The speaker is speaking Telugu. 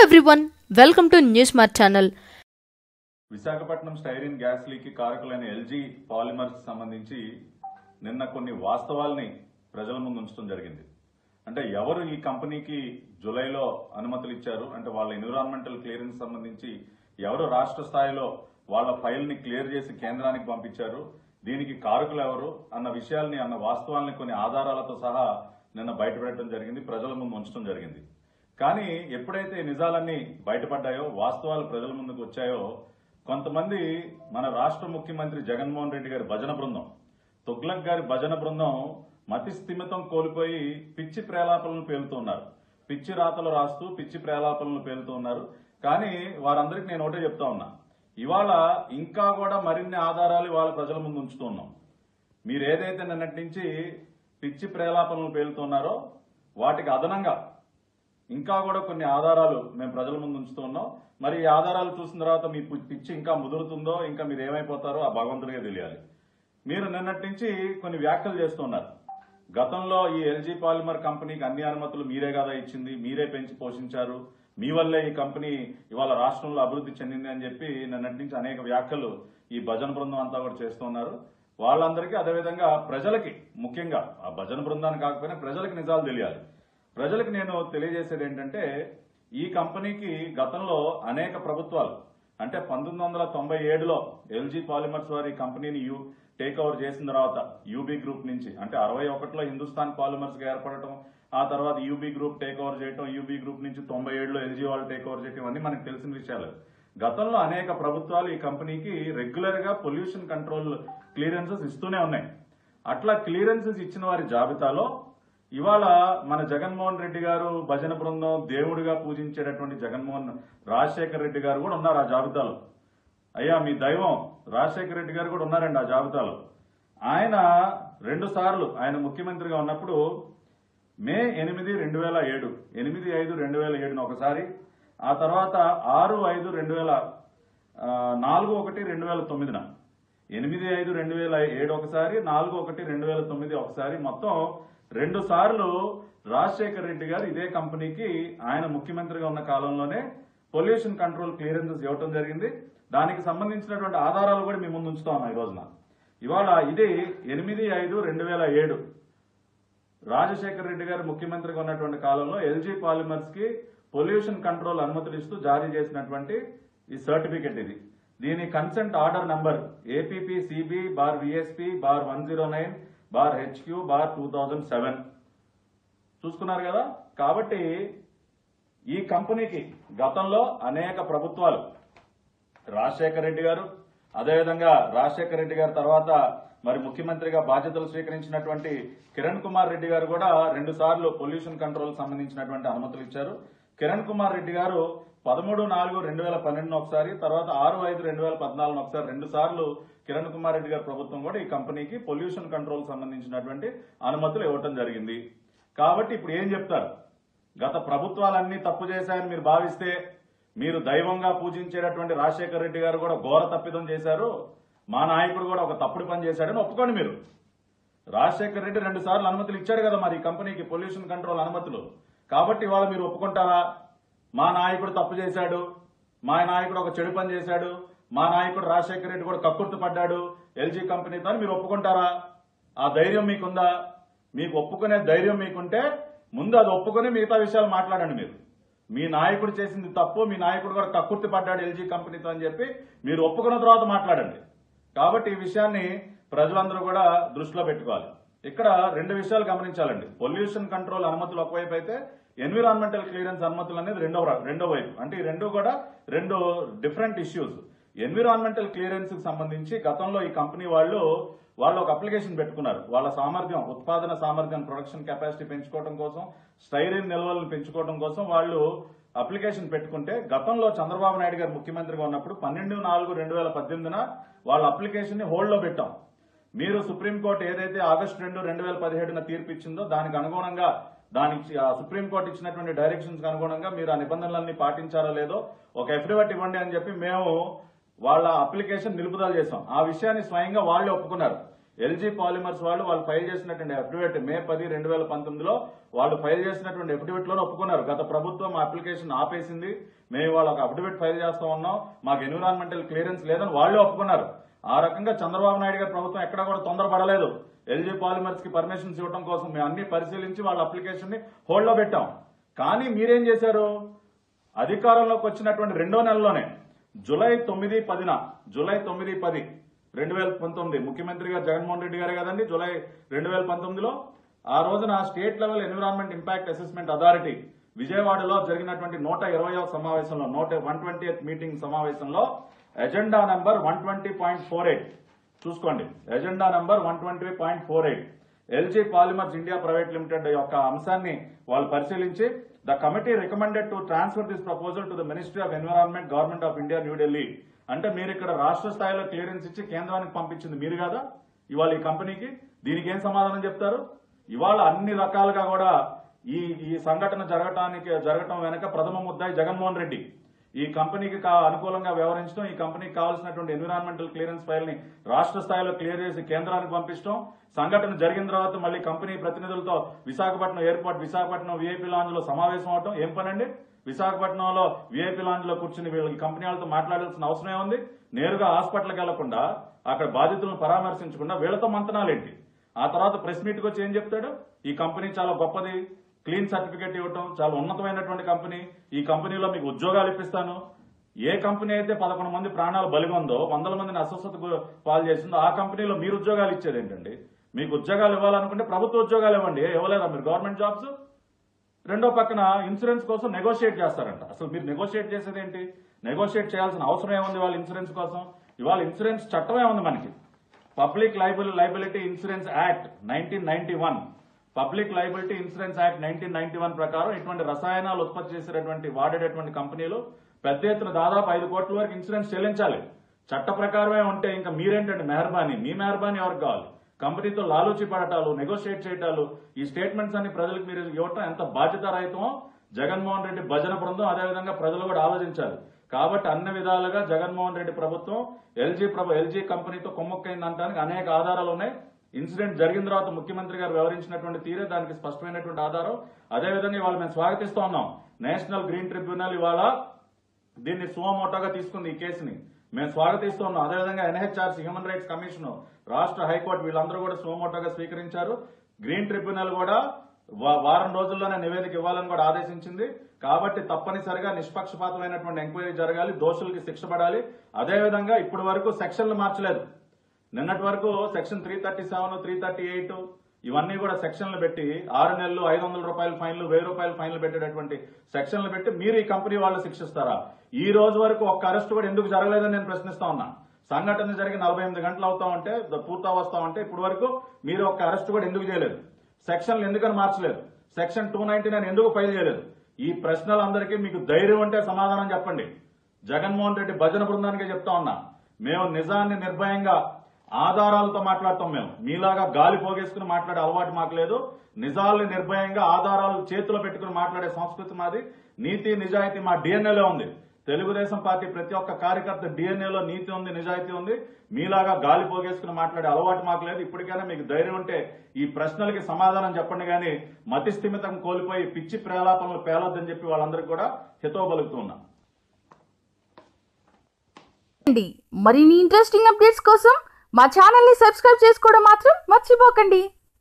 everyone welcome to News Mart channel Visakhapatnam styrene gas leak కారకులైన ఎల్జీ పాలిమర్స్ సంబంధించి నిన్న కొన్ని వాస్తవాల్ని ప్రజల ముందు ఉంచడం జరిగింది అంటే ఎవరు ఈ కంపెనీకి జూలైలో అనుమతులు ఇచ్చారు అంటే వాళ్ళ ఎన్విరాన్మెంటల్ క్లియరెన్స్ సంబంధించి ఎవరు రాష్ట్ర స్థాయిలో వాళ్ళ ఫైల్ ని క్లియర్ చేసి కేంద్రానికి పంపించారు దీనికి కారకులు ఎవరు అన్న విషయాల్ని అన్న వాస్తవాల్ని కొన్ని ఆధారాలతో సహా నిన్న బయటపెట్టడం జరిగింది ప్రజల ముందు ఉంచడం జరిగింది కానీ ఎప్పుడైతే ఈ నిజాలన్నీ బయటపడ్డాయో వాస్తవాలు ప్రజల ముందుకు వచ్చాయో కొంతమంది మన రాష్ట్ర ముఖ్యమంత్రి జగన్మోహన్ రెడ్డి గారి భజన బృందం తుగ్లక్ గారి భజన బృందం మతి స్థిమితం కోల్పోయి పిచ్చి ప్రేలాపనలు పేలుతూ ఉన్నారు పిచ్చి రాతలు రాస్తూ పిచ్చి ప్రేలాపనలు పేలుతూ ఉన్నారు కానీ వారందరికీ నేను ఒకటే చెప్తా ఉన్నా ఇవాళ ఇంకా కూడా మరిన్ని ఆధారాలు ఇవాళ ప్రజల ముందు ఉంచుతూ ఉన్నాం మీరు ఏదైతే నిన్నటి నుంచి పిచ్చి ప్రేలాపనలు పేలుతున్నారో వాటికి అదనంగా ఇంకా కూడా కొన్ని ఆధారాలు మేము ప్రజల ముందు ఉంచుతూ ఉన్నాం మరి ఈ ఆధారాలు చూసిన తర్వాత మీ పు- పిచ్చి ఇంకా ముదురుతుందో ఇంకా మీరు ఏమైపోతారో ఆ భగవంతుడిగా తెలియాలి మీరు నిన్నటి నుంచి కొన్ని వ్యాఖ్యలు చేస్తున్నారు గతంలో ఈ ఎల్జీ పాలిమర్ కంపెనీకి అన్ని అనుమతులు మీరే కదా ఇచ్చింది మీరే పెంచి పోషించారు మీ వల్లే ఈ కంపెనీ ఇవాళ రాష్ట్రంలో అభివృద్ధి చెందింది అని చెప్పి నిన్నటి నుంచి అనేక వ్యాఖ్యలు ఈ భజన బృందం అంతా కూడా చేస్తున్నారు వాళ్ళందరికీ అదేవిధంగా ప్రజలకి ముఖ్యంగా ఆ భజన బృందాన్ని కాకపోయినా ప్రజలకు నిజాలు తెలియాలి ప్రజలకు నేను తెలియజేసేది ఏంటంటే ఈ కంపెనీకి గతంలో అనేక ప్రభుత్వాలు అంటే పంతొమ్మిది వందల తొంభై ఏడులో ఎల్జీ పాలిమర్స్ వారి కంపెనీని యూ టేక్ ఓవర్ చేసిన తర్వాత యూబీ గ్రూప్ నుంచి అంటే అరవై ఒకటిలో హిందుస్థాన్ పాలిమర్స్ గా ఏర్పడటం ఆ తర్వాత యూబీ గ్రూప్ టేక్ ఓవర్ చేయటం యూబీ గ్రూప్ నుంచి తొంభై ఏడులో ఎల్జీ వాళ్ళు టేక్ ఓవర్ చేయటం ఇవన్నీ మనకు తెలిసిన విషయాలు గతంలో అనేక ప్రభుత్వాలు ఈ కంపెనీకి రెగ్యులర్ గా పొల్యూషన్ కంట్రోల్ క్లియరెన్సెస్ ఇస్తూనే ఉన్నాయి అట్లా క్లియరెన్సెస్ ఇచ్చిన వారి జాబితాలో ఇవాళ మన జగన్మోహన్ రెడ్డి గారు భజన బృందం దేవుడిగా పూజించేటటువంటి జగన్మోహన్ రాజశేఖర్ రెడ్డి గారు కూడా ఉన్నారు ఆ జాబితాలో అయ్యా మీ దైవం రాజశేఖర్ రెడ్డి గారు కూడా ఉన్నారండి ఆ జాబితాలో ఆయన రెండు సార్లు ఆయన ముఖ్యమంత్రిగా ఉన్నప్పుడు మే ఎనిమిది రెండు వేల ఏడు ఎనిమిది ఐదు రెండు వేల ఏడున ఒకసారి ఆ తర్వాత ఆరు ఐదు రెండు వేల ఆ, నాలుగు ఒకటి రెండు వేల తొమ్మిదిన ఎనిమిది ఐదు రెండు వేల ఏడు ఒకసారి నాలుగు ఒకటి రెండు వేల తొమ్మిది ఒకసారి మొత్తం రెండు సార్లు రాజశేఖర్ రెడ్డి గారు ఇదే కంపెనీకి ఆయన ముఖ్యమంత్రిగా ఉన్న కాలంలోనే పొల్యూషన్ కంట్రోల్ క్లియరెన్సెస్ ఇవ్వటం జరిగింది దానికి సంబంధించినటువంటి ఆధారాలు కూడా మీ ముందు ఉంచుతా ఉన్నాం ఈ రోజున ఇవాళ ఇది ఎనిమిది ఐదు రెండు వేల ఏడు రాజశేఖర్ రెడ్డి గారు ముఖ్యమంత్రిగా ఉన్నటువంటి కాలంలో ఎల్జీ పాలిమర్స్ కి పొల్యూషన్ కంట్రోల్ అనుమతులు ఇస్తూ జారీ చేసినటువంటి ఈ సర్టిఫికెట్ ఇది దీని consent order number APP CB bar VSP bar one zero nine bar HQ bar two thousand seven చూసుకున్నారు కదా కాబట్టి ఈ కంపెనీకి గతంలో అనేక ప్రభుత్వాలు రాజశేఖర రెడ్డి గారు అదేవిధంగా రాజశేఖర రెడ్డి గారి తర్వాత మరి ముఖ్యమంత్రిగా బాధ్యతలు స్వీకరించినటువంటి కిరణ్ కుమార్ రెడ్డి గారు కూడా రెండు సార్లు పొల్యూషన్ కంట్రోల్ సంబంధించినటువంటి అనుమతులు ఇచ్చారు కిరణ్ కుమార్ రెడ్డి గారు పదమూడు నాలుగు రెండు వేల పన్నెండున ఒకసారి తర్వాత ఆరు ఐదు రెండు వేల పద్నాలుగున ఒకసారి రెండు సార్లు కిరణ్ కుమార్ రెడ్డి గారి ప్రభుత్వం కూడా ఈ కంపెనీకి పొల్యూషన్ కంట్రోల్ సంబంధించినటువంటి అనుమతులు ఇవ్వటం జరిగింది కాబట్టి ఇప్పుడు ఏం చెప్తారు గత ప్రభుత్వాలన్నీ తప్పు చేశాయని మీరు భావిస్తే మీరు దైవంగా పూజించేటటువంటి రాజశేఖర రెడ్డి గారు కూడా ఘోర తప్పిదం చేశారు మా నాయకుడు కూడా ఒక తప్పుడు పని చేశాడని ఒప్పుకోండి మీరు రాజశేఖర రెడ్డి రెండు సార్లు అనుమతులు ఇచ్చాడు కదా మరి ఈ కంపెనీకి పొల్యూషన్ కంట్రోల్ అనుమతులు కాబట్టి ఇవాళ మీరు ఒప్పుకుంటారా మా నాయకుడు తప్పు చేశాడు మా నాయకుడు ఒక చెడు పని చేశాడు మా నాయకుడు రాజశేఖర రెడ్డి కూడా కక్కుర్తి పడ్డాడు ఎల్జీ కంపెనీతో అని మీరు ఒప్పుకుంటారా ఆ ధైర్యం మీకుందా మీకు ఒప్పుకునే ధైర్యం మీకుంటే ముందు అది ఒప్పుకొని మిగతా విషయాలు మాట్లాడండి మీరు మీ నాయకుడు చేసింది తప్పు మీ నాయకుడు కూడా కక్కుర్తి పడ్డాడు ఎల్జీ కంపెనీతో అని చెప్పి మీరు ఒప్పుకున్న తర్వాత మాట్లాడండి కాబట్టి ఈ విషయాన్ని ప్రజలందరూ కూడా దృష్టిలో పెట్టుకోవాలి ఇక్కడ రెండు విషయాలు గమనించాలండి పొల్యూషన్ కంట్రోల్ అనుమతులు ఒకవైపు అయితే ఎన్విరాన్మెంటల్ క్లియరెన్స్ అనుమతులు అనేది రెండో ర- రెండో వైపు అంటే ఈ రెండు కూడా రెండు డిఫరెంట్ ఇష్యూస్ ఎన్విరాన్మెంటల్ క్లియరెన్స్ కి సంబంధించి గతంలో ఈ కంపెనీ వాళ్ళు వాళ్ళు ఒక అప్లికేషన్ పెట్టుకున్నారు వాళ్ళ సామర్థ్యం ఉత్పాదన సామర్థ్యం ప్రొడక్షన్ కెపాసిటీ పెంచుకోవడం కోసం స్టైరిన్ నిల్వలను పెంచుకోవడం కోసం వాళ్ళు అప్లికేషన్ పెట్టుకుంటే గతంలో చంద్రబాబు నాయుడు గారు ముఖ్యమంత్రిగా ఉన్నప్పుడు పన్నెండు నాలుగు రెండు వేల పద్దెనిమిదిన వాళ్ళ అప్లికేషన్ ని హోల్డ్ లో పెట్టాం మీరు సుప్రీంకోర్టు ఏదైతే ఆగస్టు రెండు రెండు వేల పదిహేడున తీర్పు ఇచ్చిందో దానికి అనుగుణంగా దానికి ఆ సుప్రీంకోర్టు ఇచ్చినటువంటి డైరెక్షన్స్ అనుగుణంగా మీరు ఆ నిబంధనలన్నీ పాటించారో లేదో ఒక ఎఫిడవిట్ ఇవ్వండి అని చెప్పి మేము వాళ్ళ అప్లికేషన్ నిలుపుదల చేశాం ఆ విషయాన్ని స్వయంగా వాళ్ళే ఒప్పుకున్నారు ఎల్జీ పాలిమర్స్ వాళ్ళు వాళ్ళు ఫైల్ చేసినటువంటి అఫిడవిట్ మే పది రెండు వేల పంతొమ్మిదిలో వాళ్ళు ఫైల్ చేసినటువంటి అఫిడవిట్ లోనే ఒప్పుకున్నారు గత ప్రభుత్వం అప్లికేషన్ ఆపేసింది మేము వాళ్ళ ఒక అఫిడవిట్ ఫైల్ చేస్తా ఉన్నాం మాకు ఎన్విరాన్మెంటల్ క్లియరెన్స్ లేదని వాళ్ళు ఒప్పుకున్నారు ఆ రకంగా చంద్రబాబు నాయుడు గారి ప్రభుత్వం ఎక్కడ కూడా తొందరపడలేదు ఎల్జీ పాలిమర్స్ కి పర్మిషన్స్ ఇవ్వడం కోసం మేము అన్ని పరిశీలించి వాళ్ళ అప్లికేషన్ ని హోల్డ్ లో పెట్టాం కానీ మీరేం చేశారు అధికారంలోకి వచ్చినటువంటి రెండో నెలలోనే జూలై తొమ్మిది పదిన జూలై తొమ్మిది పది రెండు వేల పంతొమ్మిది ముఖ్యమంత్రి గారు జగన్మోహన్ రెడ్డి గారే కదండి జూలై రెండు వేల పంతొమ్మిదిలో ఆ రోజున state level environment impact assessment authority విజయవాడలో జరిగినటువంటి నూట ఇరవయో సమావేశంలో నూట వన్ ట్వంటీ మీటింగ్ సమావేశంలో agenda number one twenty point four eight చూసుకోండి agenda number one twenty point four eight LG Polymers India private limited యొక్క అంశాన్ని వాళ్ళు పరిశీలించి the committee recommended to transfer this proposal to the ministry of environment government of India New Delhi అంటే మీరు ఇక్కడ రాష్ట్ర స్థాయిలో క్లియరెన్స్ ఇచ్చి కేంద్రానికి పంపించింది మీరు కదా ఇవాళ ఈ కంపెనీకి దీనికి ఏం సమాధానం చెప్తారు ఇవాళ అన్ని రకాలుగా కూడా ఈ ఈ సంఘటన జరగటానికి జరగటం వెనక ప్రథమ ముద్దాయి జగన్మోహన్ రెడ్డి ఈ కంపెనీకి కా- అనుకూలంగా వ్యవహరించడం ఈ కంపెనీకి కావాల్సినటువంటి ఎన్విరాన్మెంటల్ క్లియరెన్స్ ఫైల్ ని రాష్ట్ర స్థాయిలో క్లియర్ చేసి కేంద్రానికి పంపించడం సంఘటన జరిగిన తర్వాత మళ్ళీ కంపెనీ ప్రతినిధులతో Visakhapatnam airport Visakhapatnam VIP lounge లో సమావేశం అవడం ఏం పనండి విశాఖపట్నంలో విఐపి లాంజ్ లో కూర్చుని వీళ్ళకి కంపెనీ వాళ్ళతో మాట్లాడాల్సిన అవసరం ఏముంది నేరుగా హాస్పిటల్కి వెళ్లకుండా అక్కడ బాధితులను పరామర్శించకుండా వీళ్ళతో మంతనాలేంటి ఆ తర్వాత ప్రెస్ మీట్కి వచ్చి ఏం చెప్తాడు ఈ కంపెనీ చాలా గొప్పది క్లీన్ సర్టిఫికేట్ ఇవ్వటం చాలా ఉన్నతమైనటువంటి కంపెనీ ఈ కంపెనీలో మీకు ఉద్యోగాలు ఇప్పిస్తాను ఏ కంపెనీ అయితే పదకొండు మంది ప్రాణాలు బలిగొందో వందల మందిని అస్వస్థతకు పాలు చేసిందో ఆ కంపెనీలో మీరు ఉద్యోగాలు ఇచ్చేది ఏంటండి మీకు ఉద్యోగాలు ఇవ్వాలనుకుంటే ప్రభుత్వ ఉద్యోగాలు ఇవ్వండి ఏ ఇవ్వలేదా మీరు గవర్నమెంట్ జాబ్స్ రెండో పక్కన ఇన్సూరెన్స్ కోసం నెగోషియేట్ చేస్తారంట అసలు మీరు నెగోషియేట్ చేసేది ఏంటి నెగోషియేట్ చేయాల్సిన అవసరం ఏముంది వాళ్ళ ఇన్సూరెన్స్ కోసం ఇవాళ ఇన్సూరెన్స్ చట్టమే ఉంది మనకి public liable liability insurance act nineteen ninety one public liability insurance act nineteen ninety one ప్రకారం ఇటువంటి రసాయనాలు ఉత్పత్తి చేసేటటువంటి వాడేటటువంటి కంపెనీలు పెద్ద ఎత్తున దాదాపు ఐదు కోట్ల వరకు ఇన్సూరెన్స్ చెల్లించాలి చట్ట ప్రకారమే ఉంటే ఇంకా మీరేంటండి మెహర్బానీ మీ మెహర్బానీ ఎవరికి కావాలి కంపెనీతో లాలూచి పడటాలు నెగోషియేట్ చేయటాలు ఈ స్టేట్మెంట్స్ అన్ని ప్రజలకు మీరు ఇవ్వటం ఎంత బాధ్యతారహితమో జగన్మోహన్ రెడ్డి భజన బృందం అదేవిధంగా ప్రజలు కూడా ఆలోచించాలి కాబట్టి అన్ని విధాలుగా జగన్మోహన్ రెడ్డి ప్రభుత్వం ఎల్జీ ప్రభు ఎల్జీ కంపెనీతో కుమ్మక్కైందంటానికి అనేక ఆధారాలు ఉన్నాయి ఇన్సిడెంట్ జరిగిన తర్వాత ముఖ్యమంత్రి గారు వివరించినటువంటి తీరే దానికి స్పష్టమైనటువంటి ఆధారం అదేవిధంగా ఇవాళ మేము స్వాగతిస్తూ ఉన్నాం నేషనల్ గ్రీన్ ట్రిబ్యునల్ ఇవాళ దీన్ని సుమోటోగా తీసుకుంది ఈ కేసుని మేము స్వాగతిస్తూ ఉన్నాం అదేవిధంగా ఎన్హెచ్ఆర్సీ హ్యూమన్ రైట్స్ కమిషన్ రాష్ట్ర హైకోర్టు వీళ్ళందరూ కూడా సుమోటోగా స్వీకరించారు గ్రీన్ ట్రిబ్యునల్ కూడా వా- వారం రోజుల్లోనే నివేదిక ఇవ్వాలని కూడా ఆదేశించింది కాబట్టి తప్పనిసరిగా నిష్పక్షపాతమైనటువంటి ఎంక్వైరీ జరగాలి దోషులకి శిక్ష పడాలి అదేవిధంగా ఇప్పటి వరకు సెక్షన్లు మార్చలేదు నిన్నటి వరకు section three thirty seven three thirty eight ఇవన్నీ కూడా సెక్షన్లు పెట్టి ఆరు నెలలు ఐదు వందల రూపాయల ఫైన్లు వెయ్యి రూపాయల ఫైన్లు పెట్టేటటువంటి సెక్షన్లు పెట్టి మీరు ఈ కంపెనీ వాళ్ళు శిక్షిస్తారా ఈ రోజు వరకు ఒక్క అరెస్ట్ కూడా ఎందుకు జరగలేదని నేను ప్రశ్నిస్తా ఉన్నా సంఘటన జరిగి నలభై ఎనిమిది గంటలు అవుతా ఉంటే ద- పూర్తి వస్తా ఉంటే ఇప్పటి వరకు మీరు ఒక్క అరెస్ట్ కూడా ఎందుకు చేయలేదు సెక్షన్లు ఎందుకని మార్చలేదు సెక్షన్ టూ నైన్టీ నైన్ ఎందుకు ఫైల్ చేయలేదు ఈ ప్రశ్నలందరికీ మీకు ధైర్యం ఉంటే సమాధానం చెప్పండి జగన్మోహన్ రెడ్డి భజన బృందానికే చెప్తా ఉన్నా మేము నిజాన్ని నిర్భయంగా ఆధారాలతో మాట్లాడతాం మేము మీలాగా గాలి పోగేసుకుని మాట్లాడే అలవాటు మాకు లేదు నిజాల్ని నిర్భయంగా ఆధారాలు చేతిలో పెట్టుకుని మాట్లాడే సంస్కృతి మాది నీతి నిజాయితీ మా డిఎన్ఏలో ఉంది తెలుగుదేశం పార్టీ ప్రతి ఒక్క కార్యకర్త డిఎన్ఏలో నీతి ఉంది నిజాయితీ ఉంది మీలాగా గాలి పోగేసుకుని మాట్లాడే అలవాటు మాకు లేదు ఇప్పటికైనా మీకు ధైర్యం ఉంటే ఈ ప్రశ్నలకి సమాధానం చెప్పండి కానీ మతి స్థిమితం కోల్పోయి పిచ్చి ప్రేలాపనలు పేలొద్దని చెప్పి వాళ్ళందరికీ కూడా హితవు పలుకుతూ ఉన్నా అండి మరిన్ని ఇంట్రెస్టింగ్ అప్డేట్స్ కోసం మా ఛానల్ని సబ్స్క్రైబ్ చేసుకోవడం మాత్రం మర్చిపోకండి